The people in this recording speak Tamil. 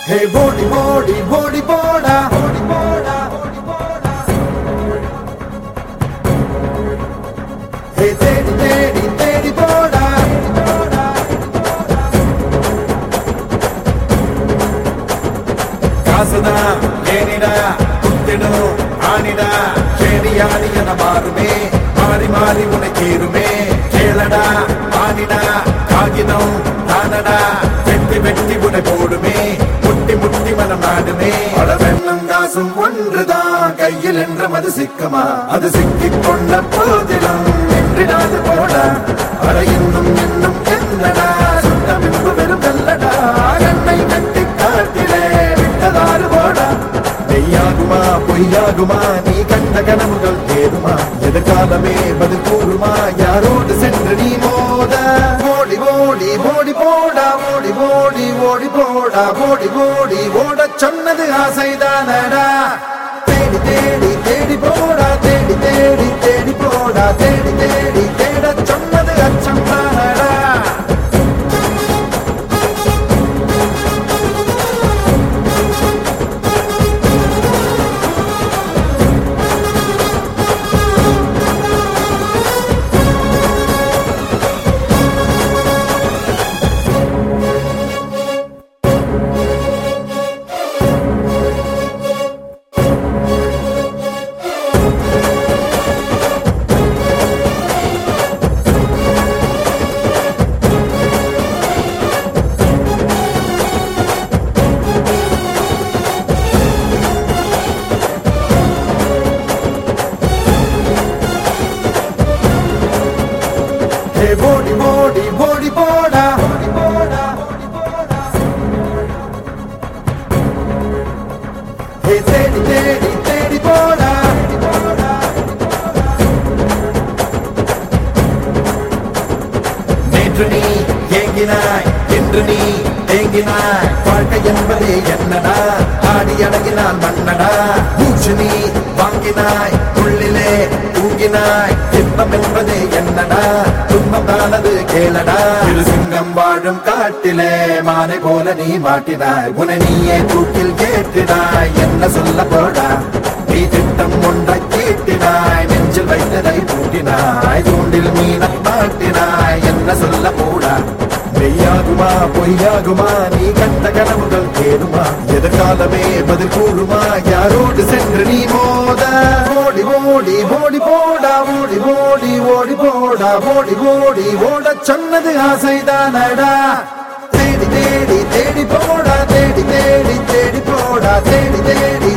ஹே ஓடி ஓடி ஓடி போடா ஓடி போடா ஓடி போடா ஹே தேடி தேடி தேடி போடா காசுதா ஏனிடா குத்திடும் ஆனிடா கேடியாடி என மாறுமே மாறி மாறி உனை கீருமே கேளடா ஆனிடா காகிதம் தானடா வெட்டி வெட்டி உனை போடுமே முட்டி முட்டி மனம் நாடுமே அளவெண்ணம் காசும் ஒன்றுதான் கையில் என்ற மது சிக்கமா அது சிக்கிக் கொண்ட போதிலும் நின்றிடாது போடா அட இன்னும் இன்னும் என்னடா சுட்ட பின்பு வெறும் வெல்லடா கண்ணை கட்டி காட்டிலே விட்டதாறு போடா மெய்யாகுமா பொய்யாகுமா நீ கண்ட கனவுகள் தேருமா எதிர்காலமே பதில் கூறுமா யாரோடு சென்று நீ மோத ஓடி ஓடி ஓடி போடா ஓடி ஓடி ஓடி போடா ஓடி ஓடி ஓடச் சொன்னது ஆசைதானடா தேடி தேடி தேடி போடா தேடி தேடி தேடி போடா தேடி தேடி தேடச் சொன்னது அச்சம் தானடா ஹே ஓடி ஓடி ஓடி போடா ஓடி போடா ஓடி போடா ஹே தேடி தேடி தேடி போடா தேடி போடா நேற்று நீ ஏங்கினாய் இன்று நீ தேங்கினாய் வாழ்க்கை என்பதே என்னடா ஆடி அடங்கினால் மன்னடா மூச்சு நீ வாங்கினாய் உள்ளிலே தூங்கினாய் இன்பம் என்பதே என்னடா துன்பம் தானது கேளடா இரு சிங்கம் வாழும் காட்டிலே மானை போல நீ மாட்டினாய் உன நீயே தூக்கில் கேட்டினாய் என்ன சொல்ல போடா நீ திட்டம் ஒன்றை கேட்டினாய் நெஞ்சில் வைத்ததை பூட்டினாய் தூண்டில் மீன மாட்டினாய் என்ன சொல்ல போடா மெய்யாகுமா பொய்யாகுமா நீ கண்ட கனவுகள் கேடுமா எதிர்காலமே பதில் கூறுமா யாரோடு சென்று நீ மோத ஓடி ஓடி ஓடி போடா ஓடி ஓடி ஓடி போடா ஓடி ஓடி ஓடச் சொன்னது ஆசைதானடா தேடி தேடி தேடி போடா தேடி தேடி தேடி போடா தேடி தேடி